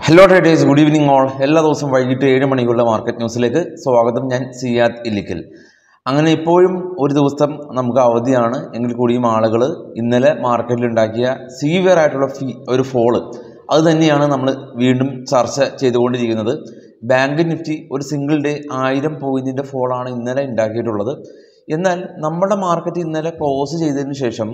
hello traders good evening all എല്ലാ ദിവസവും വൈകിട്ട് ഏഴ് മണിക്കുള്ള മാർക്കറ്റ് ന്യൂസിലേക്ക് സ്വാഗതം ഞാൻ സിയാദ് ഇല്ലിക്കൽ അങ്ങനെ ഇപ്പോഴും ഒരു ദിവസം നമുക്ക് അവധിയാണ് എങ്കിൽ കൂടിയും ആളുകൾ ഇന്നലെ മാർക്കറ്റിൽ ഉണ്ടാക്കിയ സീവിയർ ആയിട്ടുള്ള ഫീ ഒരു ഫോള് അത് തന്നെയാണ് നമ്മൾ വീണ്ടും ചർച്ച ചെയ്തുകൊണ്ടിരിക്കുന്നത് ബാങ്ക് നിഫ്റ്റി ഒരു സിംഗിൾ ഡേ ആയിരം പോയിന്റിൻ്റെ ഫോളാണ് ഇന്നലെ ഉണ്ടാക്കിയിട്ടുള്ളത് എന്നാൽ നമ്മുടെ മാർക്കറ്റ് ഇന്നലെ ക്ലോസ് ചെയ്തതിന് ശേഷം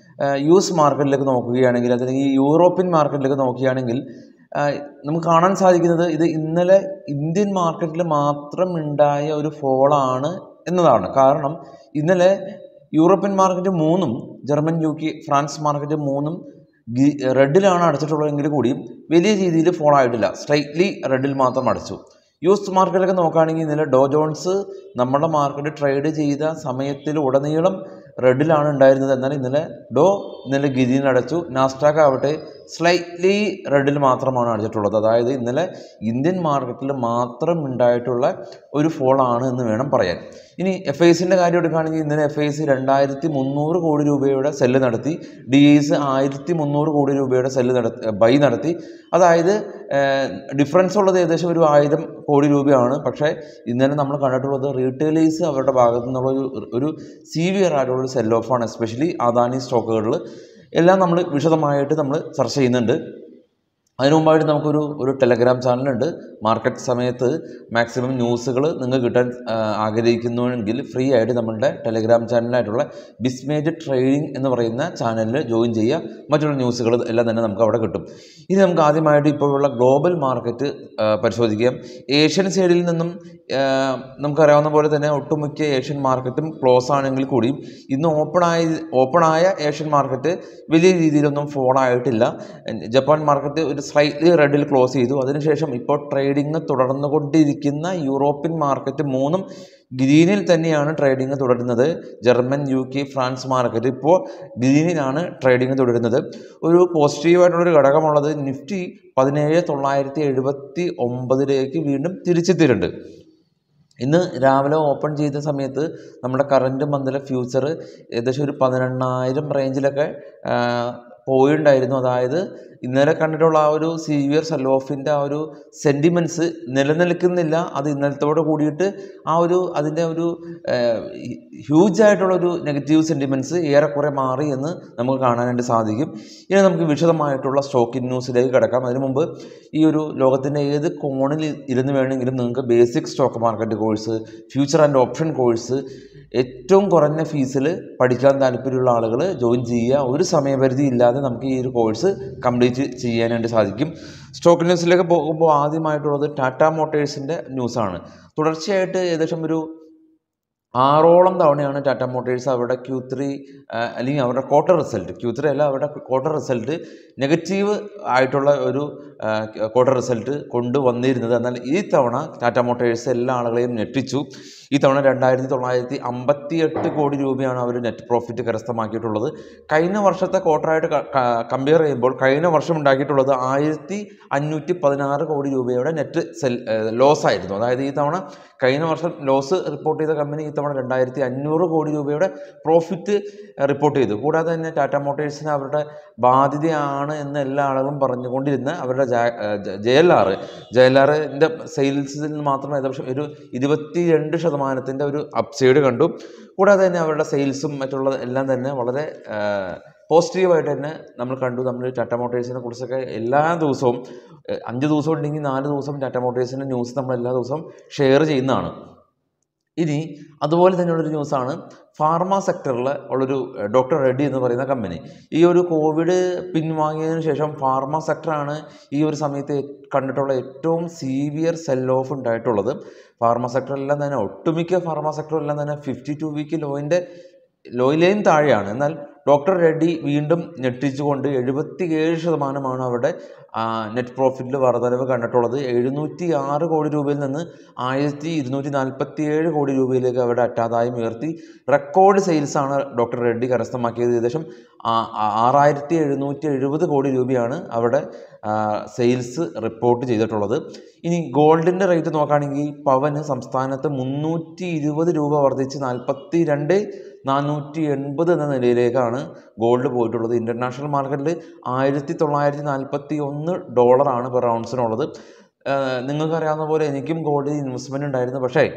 യു എസ് മാർക്കറ്റിലേക്ക് നോക്കുകയാണെങ്കിൽ അല്ലെങ്കിൽ യൂറോപ്യൻ മാർക്കറ്റിലേക്ക് നോക്കുകയാണെങ്കിൽ ആ, നമുക്ക് കാണാൻ സാധിക്കുന്നത് ഇത് ഇന്നലെ ഇന്ത്യൻ മാർക്കറ്റിൽ മാത്രം ഉണ്ടായ ഒരു ഫോളാണ് എന്നതാണ് കാരണം ഇന്നലെ യൂറോപ്യൻ മാർക്കറ്റ് മൂന്നും German U K France market മൂന്നും ഗി- റെഡിലാണ് അടച്ചിട്ടുള്ളതെങ്കിൽ കൂടിയും വലിയ രീതിയിൽ ഫോൾ ആയിട്ടില്ല സ്ട്രൈറ്റ്ലി റെഡിൽ മാത്രം അടച്ചു യു എസ് മാർക്കറ്റൊക്കെ നോക്കുകയാണെങ്കിൽ ഇന്നലെ ഡോ ജോൺസ് നമ്മുടെ മാർക്കറ്റ് ട്രേഡ് ചെയ്ത സമയത്തിൽ ഉടനീളം റെഡിലാണ് ഉണ്ടായിരുന്നത് എന്നാൽ ഇന്നലെ ഡോ ഇന്നലെ ഗിരിയിൽ അടച്ചു നാസ്റ്റാക്ക് ആവട്ടെ സ്ലൈറ്റ്ലി റെഡിൽ മാത്രമാണ് അടച്ചിട്ടുള്ളത് അതായത് ഇന്നലെ ഇന്ത്യൻ മാർക്കറ്റിൽ മാത്രം ഉണ്ടായിട്ടുള്ള ഒരു ഫോളാണ് എന്ന് വേണം പറയാൻ ഇനി എഫ് ഐസിൻ്റെ കാര്യം എടുക്കുകയാണെങ്കിൽ ഇന്നലെ എഫ് ഐസ് രണ്ടായിരത്തി മുന്നൂറ് കോടി രൂപയുടെ സെല്ല് നടത്തി ഡി എസ് ആയിരത്തി മുന്നൂറ് കോടി രൂപയുടെ സെല്ല് നടത്തി ബൈ നടത്തി അതായത് ഡിഫറൻസ് ഉള്ളത് ഏകദേശം ഒരു ആയിരം കോടി രൂപയാണ് പക്ഷേ ഇന്നലെ നമ്മൾ കണ്ടിട്ടുള്ളത് റീറ്റെയിലേഴ്സ് അവരുടെ ഭാഗത്തു നിന്നുള്ള ഒരു ഒരു സീവിയർ ആയിട്ടുള്ള ഒരു സെൽ ഓഫാണ് എസ്പെഷ്യലി അദാനി സ്റ്റോക്കുകളിൽ എല്ലാം നമ്മൾ വിശദമായിട്ട് നമ്മൾ ചർച്ച ചെയ്യുന്നുണ്ട് അതിനു മുമ്പായിട്ട് നമുക്കൊരു ഒരു ടെലഗ്രാം ചാനലുണ്ട് മാർക്കറ്റ് സമയത്ത് മാക്സിമം ന്യൂസുകൾ നിങ്ങൾക്ക് കിട്ടാൻ ആ, ആഗ്രഹിക്കുന്നുവെങ്കിൽ ഫ്രീ ആയിട്ട് നമ്മളുടെ ടെലഗ്രാം ചാനലായിട്ടുള്ള ബിസ്മേജ് ട്രേഡിംഗ് എന്ന് പറയുന്ന ചാനലിൽ ജോയിൻ ചെയ്യുക മറ്റുള്ള ന്യൂസുകൾ എല്ലാം തന്നെ നമുക്ക് അവിടെ കിട്ടും ഇനി നമുക്ക് ആദ്യമായിട്ട് ഇപ്പോഴുള്ള ഗ്ലോബൽ മാർക്കറ്റ് ആ, പരിശോധിക്കാം ഏഷ്യൻ സൈഡിൽ നിന്നും ആ, നമുക്കറിയാവുന്ന പോലെ തന്നെ ഒട്ടുമിക്ക ഏഷ്യൻ മാർക്കറ്റും ക്ലോസ് ആണെങ്കിൽ കൂടിയും ഇന്ന് ഓപ്പൺ ആയ ഓപ്പൺ ആയ ഏഷ്യൻ മാർക്കറ്റ് വലിയ രീതിയിലൊന്നും ഫോൾ ആയിട്ടില്ല ജപ്പാൻ മാർക്കറ്റ് ഒരു സ്ലൈറ്റ്ലി റെഡിൽ ക്ലോസ് ചെയ്തു അതിനുശേഷം ഇപ്പോൾ ട്രേഡിംഗ് തുടർന്നുകൊണ്ടിരിക്കുന്ന യൂറോപ്യൻ മാർക്കറ്റ് മൂന്നും ഗ്രീനിൽ തന്നെയാണ് ട്രേഡിംഗ് തുടരുന്നത് German U K France market ഇപ്പോൾ ഗ്രീനിലാണ് ട്രേഡിംഗ് തുടരുന്നത് ഒരു പോസിറ്റീവായിട്ടുള്ളൊരു ഘടകമുള്ളത് നിഫ്റ്റി പതിനേഴ് തൊള്ളായിരത്തി എഴുപത്തി ഒമ്പതിലേക്ക് വീണ്ടും തിരിച്ചെത്തിയിട്ടുണ്ട് ഇന്ന് രാവിലെ ഓപ്പൺ ചെയ്ത സമയത്ത് നമ്മുടെ കറൻറ്റ് മന്തിലെ ഫ്യൂച്ചർ ഏകദേശം ഒരു പതിനെണ്ണായിരം റേഞ്ചിലൊക്കെ ആ, പോയിട്ടുണ്ടായിരുന്നു അതായത് ഇന്നലെ കണ്ടിട്ടുള്ള ആ ഒരു സീവിയർ സെൽ ഓഫിൻ്റെ ആ ഒരു സെൻറ്റിമെൻറ്റ്സ് നിലനിൽക്കുന്നില്ല അത് ഇന്നലത്തോട് കൂടിയിട്ട് ആ ഒരു അതിൻ്റെ ഒരു ഹ്യൂജ് ആയിട്ടുള്ള ഒരു നെഗറ്റീവ് സെൻറ്റിമെൻറ്റ്സ് ഏറെക്കുറെ മാറി എന്ന് നമുക്ക് കാണാനായിട്ട് സാധിക്കും ഇനി നമുക്ക് വിശദമായിട്ടുള്ള സ്റ്റോക്കിംഗ് ന്യൂസിലേക്ക് കിടക്കാം അതിനു മുമ്പ് ഈ ഒരു ലോകത്തിൻ്റെ ഏത് കോണിൽ ഇരുന്ന് വേണമെങ്കിലും നിങ്ങൾക്ക് basic stock market course future and option course ഏറ്റവും കുറഞ്ഞ ഫീസിൽ പഠിക്കാൻ താല്പര്യമുള്ള ആളുകൾ ജോയിൻ ചെയ്യുക ഒരു സമയപരിധി ഇല്ലാതെ നമുക്ക് ഈ ഒരു കോഴ്സ് കംപ്ലീറ്റ് ചെയ്യാനായിട്ട് സാധിക്കും സ്റ്റോക്ക് ന്യൂസിലേക്ക് പോകുമ്പോൾ ആദ്യമായിട്ടുള്ളത് ടാറ്റ മോട്ടേഴ്സിൻ്റെ ന്യൂസാണ് തുടർച്ചയായിട്ട് ഏകദേശം ഒരു ആറോളം തവണയാണ് ടാറ്റ മോട്ടേഴ്സ് അവരുടെ ക്യൂ ത്രീ അല്ലെങ്കിൽ അവരുടെ ക്വാർട്ടർ റിസൾട്ട് ക്യൂ ത്രീ അല്ല അവരുടെ ക്വാർട്ടർ റിസൾട്ട് നെഗറ്റീവ് ആയിട്ടുള്ള ഒരു ക്വാർട്ടർ റിസൾട്ട് കൊണ്ടുവന്നിരുന്നത് എന്നാൽ ഈ തവണ ടാറ്റ മോട്ടേഴ്സ് എല്ലാ ആളുകളെയും ഞെട്ടിച്ചു ഈ തവണ രണ്ടായിരത്തി തൊള്ളായിരത്തി അമ്പത്തി എട്ട് കോടി രൂപയാണ് അവർ നെറ്റ് പ്രോഫിറ്റ് കരസ്ഥമാക്കിയിട്ടുള്ളത് കഴിഞ്ഞ വർഷത്തെ ക്വാർട്ടറായിട്ട് കമ്പയർ ചെയ്യുമ്പോൾ കഴിഞ്ഞ വർഷം ഉണ്ടാക്കിയിട്ടുള്ളത് ആയിരത്തി അഞ്ഞൂറ്റി പതിനാറ് കോടി രൂപയുടെ നെറ്റ് സെൽ ലോസ് ആയിരുന്നു അതായത് ഈ തവണ കഴിഞ്ഞ വർഷം ലോസ് റിപ്പോർട്ട് ചെയ്ത കമ്പനി ഈ തവണ രണ്ടായിരത്തി അഞ്ഞൂറ് കോടി രൂപയുടെ പ്രോഫിറ്റ് റിപ്പോർട്ട് ചെയ്തു കൂടാതെ തന്നെ ടാറ്റ മോട്ടേഴ്സിന് അവരുടെ ബാധ്യതയാണ് എന്ന് എല്ലാ ആളുകളും പറഞ്ഞുകൊണ്ടിരുന്ന അവരുടെ J L R J L ആറിൻ്റെ സെയിൽസിൽ നിന്ന് മാത്രം ഏകദേശം ഒരു ഇരുപത്തി രണ്ട് ശതമാനത്തിൻ്റെ ഒരു അപ്സൈഡ് കണ്ടു കൂടാതെ തന്നെ അവരുടെ സെയിൽസും മറ്റുള്ള എല്ലാം തന്നെ വളരെ പോസിറ്റീവായിട്ട് തന്നെ നമ്മൾ കണ്ടു നമ്മൾ ടാറ്റ മോട്ടേഴ്സിനെ കുറിച്ചൊക്കെ എല്ലാ ദിവസവും ഏഹ്, അഞ്ച് ദിവസം ഉണ്ടെങ്കിൽ നാല് ദിവസം ടാറ്റ മോട്ടേഴ്സിൻ്റെ ന്യൂസ് നമ്മൾ എല്ലാ ദിവസവും ഷെയർ ചെയ്യുന്നതാണ് ഇനി അതുപോലെ തന്നെയുള്ളൊരു ന്യൂസാണ് ഫാർമ സെക്ടറിൽ ഉള്ളൊരു ഏഹ്, ഡോക്ടർ റെഡ്ഡി എന്ന് പറയുന്ന കമ്പനി ഈ ഒരു കോവിഡ് പിൻവാങ്ങിയതിനു ശേഷം ഫാർമ സെക്ടറാണ് ഈ ഒരു സമയത്ത് കണ്ടിട്ടുള്ള ഏറ്റവും സീവിയർ സെൽ ഓഫ് ഉണ്ടായിട്ടുള്ളത് ഫാർമ സെക്ടറെല്ലാം തന്നെ ഒട്ടുമിക്ക ഫാർമ സെക്ടറെല്ലാം തന്നെ ഫിഫ്റ്റി ടു വീക്ക് ലോയിൻ്റെ ലോയിലെയും താഴെയാണ് എന്നാൽ ഡോക്ടർ റെഡ്ഡി വീണ്ടും ഞെട്ടിച്ചുകൊണ്ട് എഴുപത്തി ഏഴ് ശതമാനമാണ് അവരുടെ നെറ്റ് പ്രോഫിറ്റിൽ വർധനവ് കണ്ടിട്ടുള്ളത് എഴുന്നൂറ്റി ആറ് കോടി രൂപയിൽ നിന്ന് ആയിരത്തി ഇരുന്നൂറ്റി നാൽപ്പത്തി ഏഴ് കോടി രൂപയിലേക്ക് അവരുടെ അറ്റാദായം ഉയർത്തി റെക്കോർഡ് സെയിൽസാണ് ഡോക്ടർ റെഡ്ഡി കരസ്ഥമാക്കിയത് ഏകദേശം ആ- ആ- ആറായിരത്തി എഴുന്നൂറ്റി എഴുപത് കോടി രൂപയാണ് അവിടെ സെയിൽസ് റിപ്പോർട്ട് ചെയ്തിട്ടുള്ളത് ഇനി ഗോൾഡിൻ്റെ റേറ്റ് നോക്കുകയാണെങ്കിൽ പവന് സംസ്ഥാനത്ത് മുന്നൂറ്റി ഇരുപത് രൂപ വർദ്ധിച്ച് നാൽപ്പത്തി രണ്ട് നാനൂറ്റി എൺപത് എന്ന നിലയിലേക്കാണ് ഗോൾഡ് പോയിട്ടുള്ളത് ഇൻ്റർനാഷണൽ മാർക്കറ്റിൽ ആയിരത്തി തൊള്ളായിരത്തി നാൽപ്പത്തി ഒന്ന് ഒന്ന് ഡോളറാണ് പെർ ഔൺസിനുള്ളത് ആഹ് നിങ്ങൾക്കറിയാവുന്ന പോലെ എനിക്കും ഗോൾഡിൽ ഇൻവെസ്റ്റ്മെൻറ്റ് ഉണ്ടായിരുന്നു പക്ഷേ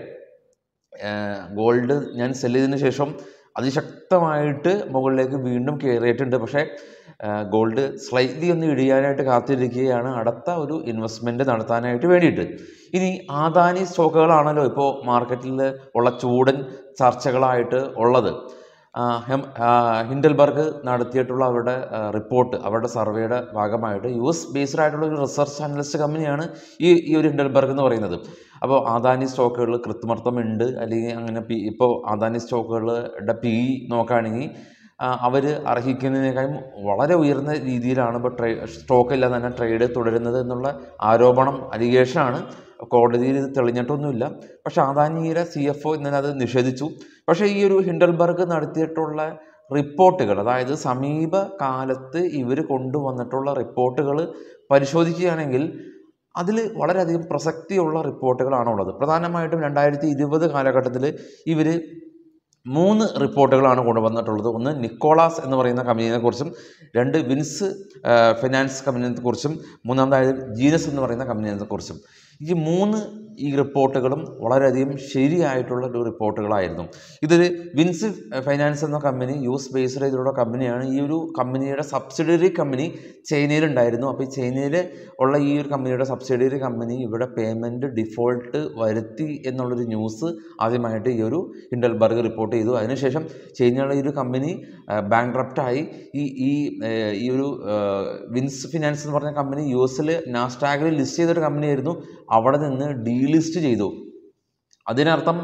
ഗോൾഡ് ഞാൻ സെല് ചെയ്തതിന് ശേഷം അതിശക്തമായിട്ട് മുകളിലേക്ക് വീണ്ടും കയറിയിട്ടുണ്ട് പക്ഷേ ഗോൾഡ് സ്ലൈറ്റ്ലി ഒന്ന് ഇടിയാനായിട്ട് കാത്തിരിക്കുകയാണ് അടുത്ത ഒരു ഇൻവെസ്റ്റ്മെൻറ്റ് നടത്താനായിട്ട് വേണ്ടിയിട്ട് ഇനി ആദാനി സ്റ്റോക്കുകളാണല്ലോ ഇപ്പോൾ മാർക്കറ്റിൽ ഉള്ള ചൂടൻ ചർച്ചകളായിട്ട് ഉള്ളത് ആ, ഹെം- ആ, ഹിൻഡൽബർഗ് നടത്തിയിട്ടുള്ള അവരുടെ റിപ്പോർട്ട് അവരുടെ സർവേയുടെ ഭാഗമായിട്ട് യു എസ് ബേസ്ഡ് ആയിട്ടുള്ള ഒരു റിസർച്ച് അനലിസ്റ്റ് കമ്പനിയാണ് ഈ ഈ ഒരു ഹിൻഡൽബർഗ് എന്ന് പറയുന്നത് അപ്പോൾ ആദാനി സ്റ്റോക്കുകളിൽ കൃത്രിമത്വമുണ്ട് അല്ലെങ്കിൽ അങ്ങനെ പി ഇപ്പോൾ ആദാനി സ്റ്റോക്കുകളുടെ പി ഇ നോക്കുകയാണെങ്കിൽ അവർ അർഹിക്കുന്നതിനേക്കാളും വളരെ ഉയർന്ന രീതിയിലാണ് ഇപ്പോൾ ട്രേ സ്റ്റോക്ക് ഇല്ലാതെ തന്നെ ട്രേഡ് തുടരുന്നത് എന്നുള്ള ആരോപണം അലിഗേഷനാണ് കോടതിയിൽ ഇത് തെളിഞ്ഞിട്ടൊന്നുമില്ല പക്ഷേ അദാനിയുടെ സി എഫ് ഒ ഇന്നലെ അത് നിഷേധിച്ചു പക്ഷേ ഈ ഒരു ഹിൻഡൽബർഗ് നടത്തിയിട്ടുള്ള റിപ്പോർട്ടുകൾ അതായത് സമീപ കാലത്ത് ഇവർ കൊണ്ടുവന്നിട്ടുള്ള റിപ്പോർട്ടുകൾ പരിശോധിക്കുകയാണെങ്കിൽ അതിൽ വളരെയധികം പ്രസക്തിയുള്ള റിപ്പോർട്ടുകളാണുള്ളത് പ്രധാനമായിട്ടും രണ്ടായിരത്തി ഇരുപത് കാലഘട്ടത്തിൽ ഇവർ മൂന്ന് റിപ്പോർട്ടുകളാണ് കൊണ്ടുവന്നിട്ടുള്ളത് ഒന്ന് നിക്കോളാസ് എന്ന് പറയുന്ന കമ്പനിയെക്കുറിച്ചും രണ്ട് വിൻസ് ആ, ഫിനാൻസ് കമ്പനിയെക്കുറിച്ചും മൂന്നാമതായത് ജീനസ് എന്ന് പറയുന്ന കമ്പനിയെക്കുറിച്ചും ഈ മൂന്ന് ഈ റിപ്പോർട്ടുകളും വളരെയധികം ശരിയായിട്ടുള്ള ഒരു റിപ്പോർട്ടുകളായിരുന്നു ഇതിൽ വിൻസ് ഫൈനാൻസ് എന്ന കമ്പനി യു എസ് ബേസ്ഡ് ചെയ്തിട്ടുള്ള കമ്പനിയാണ് ഈ ഒരു കമ്പനിയുടെ സബ്സിഡിയറി കമ്പനി ചൈനയിലുണ്ടായിരുന്നു അപ്പോൾ ഈ ചൈനയിൽ ഉള്ള ഈ ഒരു കമ്പനിയുടെ സബ്സിഡിയറി കമ്പനി ഇവിടെ പേയ്മെൻറ്റ് ഡിഫോൾട്ട് വരുത്തി എന്നുള്ളൊരു ന്യൂസ് ആദ്യമായിട്ട് ഈ ഒരു ഹിൻഡൽബർഗ് റിപ്പോർട്ട് ചെയ്തു അതിനുശേഷം ചൈനയുള്ള ഈ ഒരു കമ്പനി ബാങ്ക്രപ്റ്റായി ഈ ഈ ഏർ, ഈ ഒരു ഏർ, വിൻസ് ഫിനാൻസ് എന്ന് പറഞ്ഞ കമ്പനി യു എസിൽ നാസ്റ്റാഗിൽ ലിസ്റ്റ് ചെയ്തൊരു കമ്പനിയായിരുന്നു അവിടെ നിന്ന് ഡീലിസ്റ്റ് ചെയ്തു അതിനർത്ഥം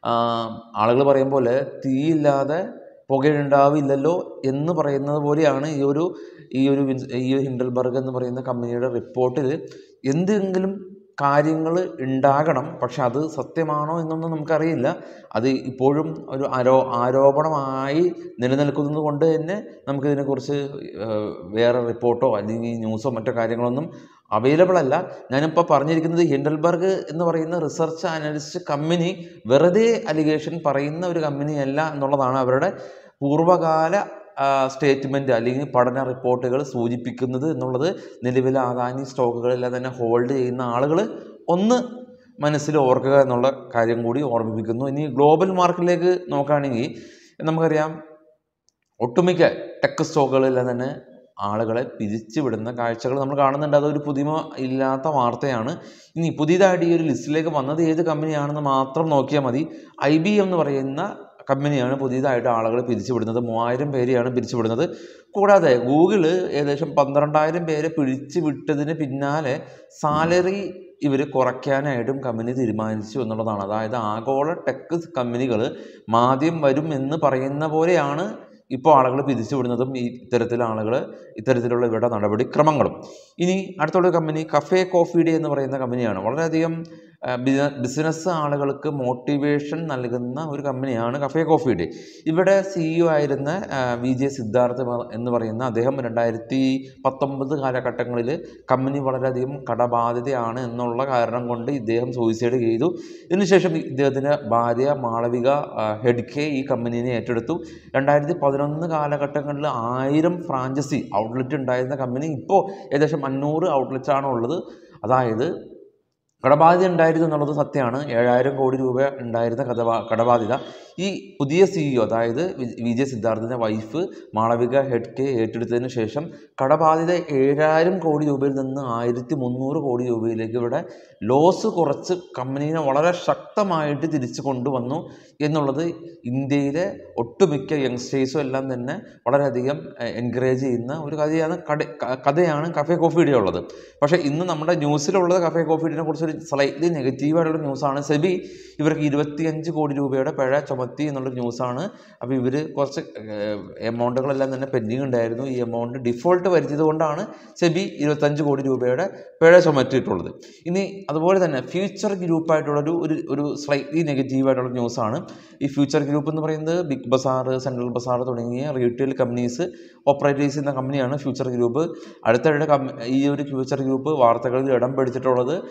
ആളുകൾ പറയും പോലെ തീയില്ലാതെ പുകയുണ്ടാവില്ലല്ലോ എന്ന് പറയുന്നത് പോലെയാണ് ഈ ഒരു ഈ ഒരു വിൻസ് ഈ ഒരു ഹിൻഡൽബർഗ് എന്ന് പറയുന്ന കമ്പനിയുടെ റിപ്പോർട്ടിൽ എന്തെങ്കിലും കാര്യങ്ങൾ ഉണ്ടാകണം പക്ഷെ അത് സത്യമാണോ എന്നൊന്നും നമുക്കറിയില്ല അത് ഇപ്പോഴും ഒരു ആരോ ആരോപണമായി നിലനിൽക്കുന്നത് കൊണ്ട് തന്നെ നമുക്കിതിനെക്കുറിച്ച് ഏഹ്, വേറെ റിപ്പോർട്ടോ അല്ലെങ്കിൽ ന്യൂസോ മറ്റോ കാര്യങ്ങളൊന്നും അവൈലബിൾ അല്ല ഞാനിപ്പോൾ പറഞ്ഞിരിക്കുന്നത് ഹിൻഡൽബർഗ് എന്ന് പറയുന്ന റിസർച്ച് അനലിസ്റ്റ് കമ്പനി വെറുതെ അലിഗേഷൻ പറയുന്ന ഒരു കമ്പനിയല്ല എന്നുള്ളതാണ് അവരുടെ പൂർവ്വകാല സ്റ്റേറ്റ്മെൻറ്റ് അല്ലെങ്കിൽ പഠന റിപ്പോർട്ടുകൾ സൂചിപ്പിക്കുന്നത് എന്നുള്ളത് നിലവിലെ ആദാനി സ്റ്റോക്കുകളെല്ലാം തന്നെ ഹോൾഡ് ചെയ്യുന്ന ആളുകൾ ഒന്ന് മനസ്സിൽ ഓർക്കുക എന്നുള്ള കാര്യം കൂടി ഓർമ്മിപ്പിക്കുന്നു ഇനി ഗ്ലോബൽ മാർക്കറ്റിലേക്ക് നോക്കുകയാണെങ്കിൽ നമുക്കറിയാം ഒട്ടുമിക്ക ടെക് സ്റ്റോക്കുകളെല്ലാം തന്നെ ആളുകളെ പിരിച്ചുവിടുന്ന കാഴ്ചകൾ നമ്മൾ കാണുന്നുണ്ട് അതൊരു പുതിമ ഇല്ലാത്ത വാർത്തയാണ് ഇനി പുതിയതായിട്ട് ഈ ഒരു ലിസ്റ്റിലേക്ക് വന്നത് ഏത് കമ്പനിയാണെന്ന് മാത്രം നോക്കിയാൽ മതി ഐ ബി എം എന്ന് പറയുന്ന കമ്പനിയാണ് പുതിയതായിട്ട് ആളുകളെ പിരിച്ചുവിടുന്നത് മൂവായിരം പേരെയാണ് പിരിച്ചുവിടുന്നത് കൂടാതെ ഗൂഗിള് ഏകദേശം പന്ത്രണ്ടായിരം പേരെ പിരിച്ചു വിട്ടതിന് പിന്നാലെ സാലറി ഇവർ കുറയ്ക്കാനായിട്ടും കമ്പനി തീരുമാനിച്ചു എന്നുള്ളതാണ് അതായത് ആഗോള ടെക് കമ്പനികൾ മാദ്യം വരും എന്ന് പറയുന്ന പോലെയാണ് ഇപ്പോൾ ആളുകൾ പിരിച്ചുവിടുന്നതും ഈ ഇത്തരത്തിലുള്ള ആളുകൾ ഇത്തരത്തിലുള്ള ഇവരുടെ നടപടിക്രമങ്ങളും ഇനി അടുത്തുള്ള കമ്പനി കഫേ കോഫി ഡേ എന്ന് പറയുന്ന കമ്പനിയാണ് വളരെയധികം ആ, ബിസ- ബിസിനസ് ആളുകൾക്ക് മോട്ടിവേഷൻ നൽകുന്ന ഒരു കമ്പനിയാണ് കഫേ കോഫി ഡേ ഇവിടെ സിഇഒ ആയിരുന്ന ആ, വി ജെ സിദ്ധാർത്ഥ് മ- എന്ന് പറയുന്ന അദ്ദേഹം രണ്ടായിരത്തി പത്തൊമ്പത് കാലഘട്ടങ്ങളിൽ കമ്പനി വളരെയധികം കടബാധിതയാണ് എന്നുള്ള കാരണം കൊണ്ട് ഇദ്ദേഹം സൂയിസൈഡ് ചെയ്തു ഇതിനുശേഷം ഇദ്ദേഹത്തിൻ്റെ ഭാര്യ മാളവിക ആ, ഹെഡ്കെ ഈ കമ്പനീനെ ഏറ്റെടുത്തു രണ്ടായിരത്തി പതിനൊന്ന് കാലഘട്ടങ്ങളിൽ ആയിരം ഫ്രാഞ്ചൈസി ഔട്ട്ലെറ്റ് ഉണ്ടായിരുന്ന കമ്പനി ഇപ്പോൾ ഏകദേശം അഞ്ഞൂറ് ഔട്ട്ലെറ്റ്സ് ആണ് ഉള്ളത് അതായത് കടബാധ്യത ഉണ്ടായിരുന്നു എന്നുള്ളത് സത്യമാണ് ഏഴായിരം കോടി രൂപ ഉണ്ടായിരുന്ന കടബാ കടബാധ്യത ഈ പുതിയ സിഇഒ അതായത് വി- വിജയ് സിദ്ധാർത്ഥിൻ്റെ വൈഫ് മാളവിക ഹെഡ്കെ ഏറ്റെടുത്തതിന് ശേഷം കടബാധ്യത ഏഴായിരം കോടി രൂപയിൽ നിന്ന് ആയിരത്തി മുന്നൂറ് കോടി രൂപയിലേക്ക് ഇവിടെ ലോസ് കുറച്ച് കമ്പനീനെ വളരെ ശക്തമായിട്ട് തിരിച്ചു കൊണ്ടുവന്നു എന്നുള്ളത് ഇന്ത്യയിലെ ഒട്ടുമിക്ക യങ്സ്റ്റേഴ്സും എല്ലാം തന്നെ വളരെയധികം എൻകറേജ് ചെയ്യുന്ന ഒരു കഥയാണ് കട ക- കഥയാണ് കഫേ കോഫി ഡേ ഉള്ളത് പക്ഷേ ഇന്ന് നമ്മുടെ ന്യൂസിലുള്ളത് കഫേ കോഫി ഡേനെ കുറിച്ച് ഒരു സ്ലൈറ്റ്ലി നെഗറ്റീവായിട്ടുള്ള ന്യൂസാണ് സെബി ഇവർക്ക് ഇരുപത്തിയഞ്ച് കോടി രൂപയുടെ പിഴ ചുമത്തി എന്നുള്ള ന്യൂസാണ് അപ്പോൾ ഇവർ കുറച്ച് എമൗണ്ടുകളെല്ലാം തന്നെ പെൻഡിങ് ഉണ്ടായിരുന്നു ഈ എമൗണ്ട് ഡിഫോൾട്ട് വരുത്തിയത് കൊണ്ടാണ് സെബി ഇരുപത്തഞ്ച് കോടി രൂപയുടെ പിഴ ചുമത്തിയിട്ടുള്ളത് ഇനി അതുപോലെ തന്നെ ഫ്യൂച്ചർ ഗ്രൂപ്പായിട്ടുള്ളൊരു ഒരു ഒരു സ്ലൈറ്റ്ലി നെഗറ്റീവായിട്ടുള്ള ന്യൂസാണ് ഈ ഫ്യൂച്ചർ ഗ്രൂപ്പ് എന്ന് പറയുന്നത് ബിഗ് ബസാർ സെൻട്രൽ ബസാർ തുടങ്ങിയ റീറ്റെയിൽ കമ്പനീസ് ഓപ്പറേറ്റ് ചെയ്യുന്ന കമ്പനിയാണ് ഫ്യൂച്ചർ ഗ്രൂപ്പ് അടുത്തിടെ കം ഈ ഒരു ഫ്യൂച്ചർ ഗ്രൂപ്പ് വാർത്തകളിൽ ഇടം പിടിച്ചിട്ടുള്ളത്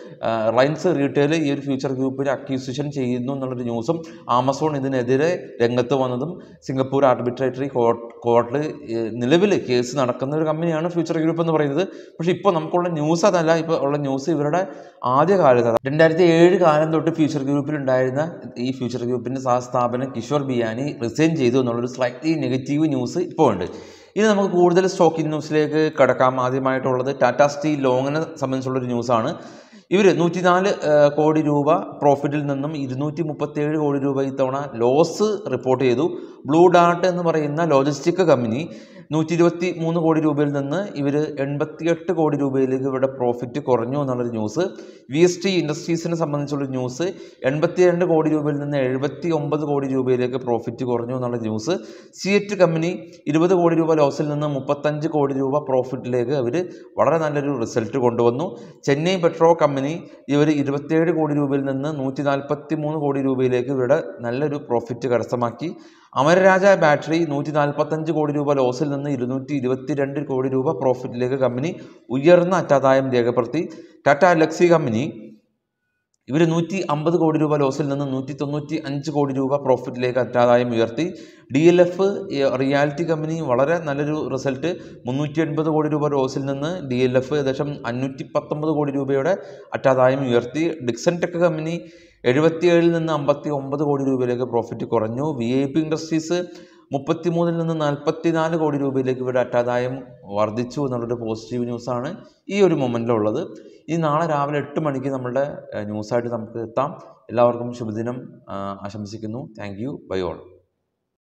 റിലയൻസ് റീറ്റെയിൽ ഈ ഒരു ഫ്യൂച്ചർ ഗ്രൂപ്പിൽ അക്യൂസിഷൻ ചെയ്യുന്നു എന്നുള്ളൊരു ന്യൂസും ആമസോൺ ഇതിനെതിരെ രംഗത്ത് വന്നതും സിംഗപ്പൂർ ആർബിട്രേറ്ററി കോർട്ട് കോർട്ടിൽ നിലവിൽ കേസ് നടക്കുന്ന ഒരു കമ്പനിയാണ് ഫ്യൂച്ചർ ഗ്രൂപ്പ് എന്ന് പറയുന്നത് പക്ഷേ ഇപ്പോൾ നമുക്കുള്ള ന്യൂസ് അതല്ല ഇപ്പോൾ ഉള്ള ന്യൂസ് ഇവരുടെ ആദ്യ കാലത്ത് രണ്ടായിരത്തി ഏഴ് കാലം തൊട്ട് ഫ്യൂച്ചർ ഗ്രൂപ്പിൽ ഉണ്ടായിരുന്ന ഈ ഫ്യൂച്ചർ ഗ്രൂപ്പിൻ്റെ സഹസ്ഥാപകൻ കിഷോർ ബിയാനി റിസൈൻ ചെയ്തു എന്നുള്ളൊരു സ്ലൈറ്റ്ലി നെഗറ്റീവ് ന്യൂസ് ഇപ്പോൾ ഉണ്ട് ഇനി നമുക്ക് കൂടുതൽ സ്റ്റോക്കിംഗ് ന്യൂസിലേക്ക് കടക്കാം ആദ്യമായിട്ടുള്ളത് ടാറ്റ സ്റ്റീൽ ലോങ്ങിനെ സംബന്ധിച്ചുള്ളൊരു ന്യൂസാണ് ഇവർ നൂറ്റിനാല് കോടി രൂപ പ്രോഫിറ്റിൽ നിന്നും ഇരുന്നൂറ്റി മുപ്പത്തേഴ് കോടി രൂപ ഇത്തവണ ലോസ് റിപ്പോർട്ട് ചെയ്തു ബ്ലൂ ഡാർട്ട് എന്ന് പറയുന്ന ലോജിസ്റ്റിക് കമ്പനി നൂറ്റി ഇരുപത്തി മൂന്ന് കോടി രൂപയിൽ നിന്ന് ഇവർ എൺപത്തിയെട്ട് കോടി രൂപയിലേക്ക് ഇവരുടെ പ്രോഫിറ്റ് കുറഞ്ഞു എന്നുള്ളൊരു ന്യൂസ് വി എസ് ടി ഇൻഡസ്ട്രീസിനെ സംബന്ധിച്ചുള്ള ന്യൂസ് എൺപത്തിരണ്ട് കോടി രൂപയിൽ നിന്ന് എഴുപത്തി ഒമ്പത് കോടി രൂപയിലേക്ക് പ്രോഫിറ്റ് കുറഞ്ഞു എന്നുള്ള ന്യൂസ് സിയറ്റ് കമ്പനി ഇരുപത് കോടി രൂപ ലോസിൽ നിന്ന് മുപ്പത്തഞ്ച് കോടി രൂപ പ്രോഫിറ്റിലേക്ക് അവർ വളരെ നല്ലൊരു റിസൾട്ട് കൊണ്ടുവന്നു ചെന്നൈ പെട്രോ കമ്പനി ഇവർ ഇരുപത്തിയേഴ് കോടി രൂപയിൽ നിന്ന് നൂറ്റി നാൽപ്പത്തി മൂന്ന് കോടി രൂപയിലേക്ക് ഇവരുടെ നല്ലൊരു പ്രോഫിറ്റ് കരസ്ഥമാക്കി അമരരാജ ബാറ്ററി നൂറ്റി നാൽപ്പത്തഞ്ച് കോടി രൂപ ലോസിൽ നിന്ന് ഇരുന്നൂറ്റി ഇരുപത്തിരണ്ട് കോടി രൂപ പ്രോഫിറ്റിലേക്ക് കമ്പനി ഉയർന്ന അറ്റാദായം രേഖപ്പെടുത്തി ടാറ്റ ലക്സി കമ്പനി ഇവർ നൂറ്റി അമ്പത് കോടി രൂപ ലോസിൽ നിന്ന് നൂറ്റി തൊണ്ണൂറ്റി അഞ്ച് കോടി രൂപ പ്രോഫിറ്റിലേക്ക് അറ്റാദായം ഉയർത്തി D L F reality company വളരെ നല്ലൊരു റിസൾട്ട് മുന്നൂറ്റി എൺപത് കോടി രൂപ ലോസിൽ നിന്ന് ഡി എൽ എഫ് ഏകദേശം അഞ്ഞൂറ്റി പത്തൊമ്പത് കോടി രൂപയുടെ അറ്റാദായം ഉയർത്തി ഡിക്സൺ ടെക് കമ്പനി എഴുപത്തിയേഴിൽ നിന്ന് അമ്പത്തി ഒമ്പത് കോടി രൂപയിലേക്ക് പ്രോഫിറ്റ് കുറഞ്ഞു വി ഐ പി ഇൻഡസ്ട്രീസ് മുപ്പത്തിമൂന്നിൽ നിന്ന് നാൽപ്പത്തിനാല് കോടി രൂപയിലേക്ക് ഇവരുടെ അറ്റാദായം വർദ്ധിച്ചു എന്നുള്ളൊരു പോസിറ്റീവ് ന്യൂസാണ് ഈ ഒരു മൊമെൻറ്റിലുള്ളത് ഈ നാളെ രാവിലെ എട്ട് മണിക്ക് നമ്മളുടെ ന്യൂസായിട്ട് നമുക്ക് എത്താം എല്ലാവർക്കും ശുഭദിനം ആ, ആശംസിക്കുന്നു താങ്ക് യു ബൈ ഓൾ